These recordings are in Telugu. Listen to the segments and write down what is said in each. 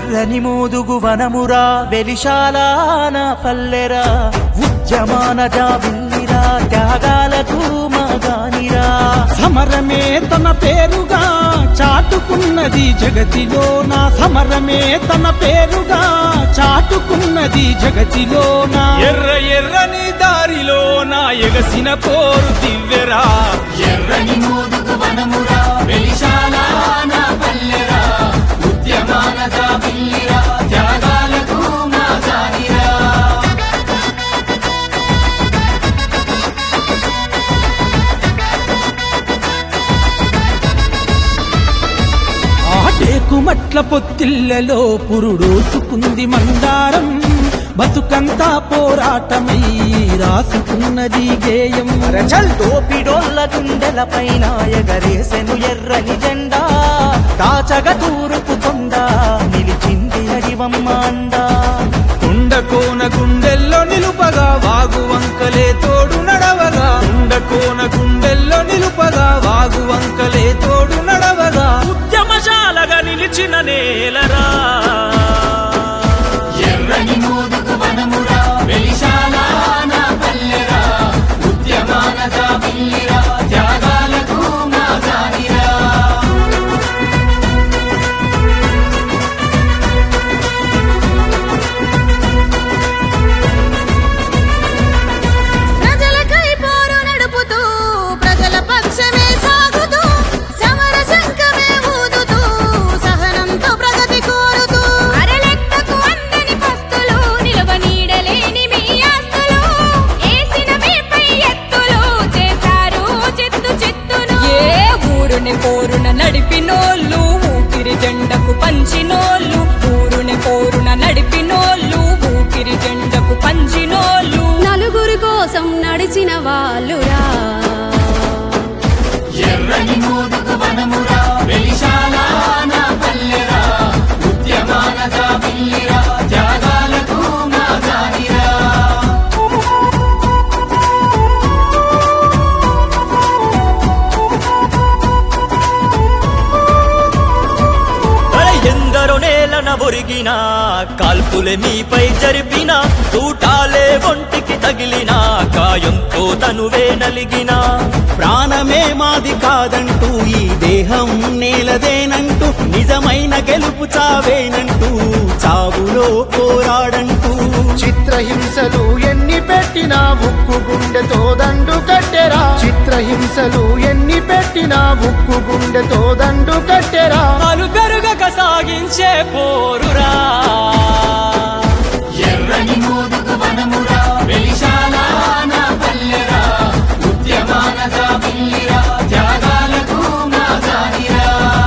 ఎర్రని మోదుగు వనమురా వెలిశాలాన పల్లెరా ఉద్యమాన జాబిల్లిరా త్యాగాలకు మగానిరా సమరమే తన పేరుగా చాటుకున్నది జగతిలో నా సమరమే తన పేరుగా చాటుకున్నది జగతిలో నా ఎర్ర ఎర్రని దారిలో నా ఎగసిన పోరు దివ్యరా ఎర్రని మోదుగు వనమురా వెలిశాలాన పల్లెరా ఉద్యమాన జాబిల్లిరా త్యాగాలకు మగానిరా ఆటేకుమట్ల పొత్తిళ్లలో పురుడోసుకుంది మందారం బతుకంతా పోరాటమై రాసుకున్నది గేయం చల్ దోపిడోళ్ళ గుండెల పైన ఎగరేసెను ఎర్రని జెండా తాచగ తూరుపు కొండ నిలిచింది అడివమ్మ అండా కుండ కోన గుండెల్లో నిలుపగా వాగు వంకలే తోడు నడవగా కుండ కోన గుండెల్లో నిలుపగా వాగు వంకలే తోడు నడవగా ఉద్యమశాలగా నిలిచిన నేలరా ఎర్రని మోదుగు వనమురా వెలిశాలాన పల్లెరా ఉద్యమాన జాబిల్లిరా త్యాగాలకు మగానిరా ప్రజలకై పోరు నడుపుతూ ప్రజల పక్షమే సాగుతూ సమర శంఖమే ఊదుతూ సహనంతో ప్రగతి కోరుతూ అరలెక్కకు అందని పస్తులు నిలువ నీడలేని మీ ఆస్తులు ఏసిన మీపై ఎత్తులు చేశారు చిత్తు చిత్తును ఏ ఊరుని పోరున నడిపినోళ్ళు ఊపిరి జెండకు పంచినోళ్ళు ఊరుని పోరున నడిపినోళ్ళు ఊపిరి జెండకు పంచినోళ్ళు నలుగురి కోసం నడిచిన వాళ్ళురా ఎర్రని మోదుగు వనమురా వెలిశాలాన పల్లెరా ఉద్యమాన జాబిల్లిరా త్యాగాలకు మగానిరా అరే ఎందరో నేలన ఒరిగిన కాల్పులే మీపై జరిపిన తూటాలే ఒంటికి తగిలిన కాయంతో తనువే నలిగిన ప్రాణమే మాది కాదంటూ ఈ దేహం నేలదేనంటూ నిజమైన గెలుపు చావేనంటూ చావులో పోరాడంటూ చిత్రహింసలు ఎన్ని పెట్టినా ఉక్కు గుండెతో దండు కట్టెరా చిత్రహింసలు ఎన్ని పెట్టినా ఉక్కు గుండెతో దండు కట్టెరా అలు పెరుగక సాగించే పోరురా ఎర్రని మోదుగు వనమురా వెలిశాలాన పల్లెరా ఉద్యమాన జాబిల్లిరా త్యాగాలకు మగానిరా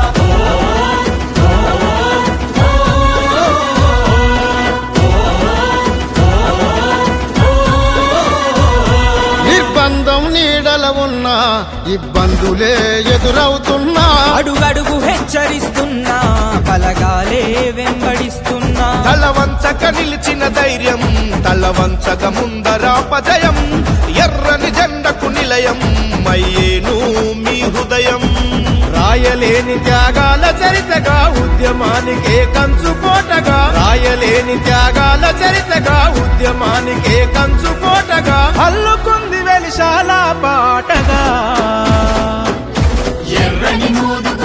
నిర్బంధం నీడల ఉన్నా ఇబ్బందులే ఎదురవుతున్నా అడుగడుగు హెచ్చరిస్తున్నా బలగాలే వెంబడిస్తున్నా తల వంచక నిలిచిన ధైర్యం తల వంచక ముందరాపజయం ఎర్రని జెండకు నిలయం అయ్యేను మీ హృదయం రాయలేని త్యాగాల చరితగా ఉద్యమానికే కంచుకోటగా రాయలేని త్యాగాల చరితగా ఉద్యమానికే కంచుకోటగా అల్లుకుంది వెలిశాల పాటగా ఎర్రని మోదుగు